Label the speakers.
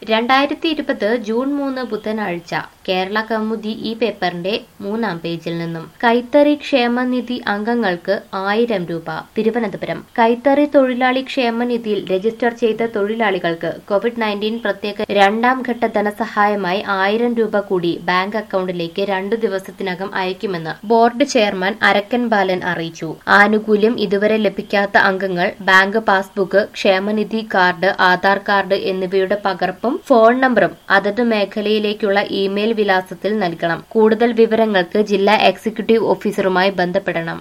Speaker 1: രണ്ടായിരത്തി ഇരുപത് ജൂൺ മൂന്ന് ബുധനാഴ്ച കേരള കൗമുദി ഈ പേപ്പറിന്റെ മൂന്നാം പേജിൽ നിന്നും കൈത്തറി ക്ഷേമനിധി അംഗങ്ങൾക്ക് ആയിരം രൂപ തിരുവനന്തപുരം കൈത്തറി തൊഴിലാളി ക്ഷേമനിധിയിൽ രജിസ്റ്റർ ചെയ്ത തൊഴിലാളികൾക്ക് കോവിഡ് നയൻറ്റീൻ പ്രത്യേക രണ്ടാം ഘട്ട ധനസഹായമായി ആയിരം രൂപ കൂടി ബാങ്ക് അക്കൗണ്ടിലേക്ക് രണ്ടു ദിവസത്തിനകം അയക്കുമെന്ന് ബോർഡ് ചെയർമാൻ അരക്കൻ ബാലൻ അറിയിച്ചു ആനുകൂല്യം ഇതുവരെ ലഭിക്കാത്ത അംഗങ്ങൾ ബാങ്ക് പാസ്ബുക്ക് ക്ഷേമനിധി കാർഡ് ആധാർ കാർഡ് എന്നിവയുടെ പകർപ്പും ഫോൺ നമ്പറും അതത് മേഖലയിലേക്കുള്ള ഇമെയിൽ വിലാസത്തിൽ നൽകണം കൂടുതൽ വിവരങ്ങൾക്ക് ജില്ലാ എക്സിക്യൂട്ടീവ് ഓഫീസറുമായി ബന്ധപ്പെടണം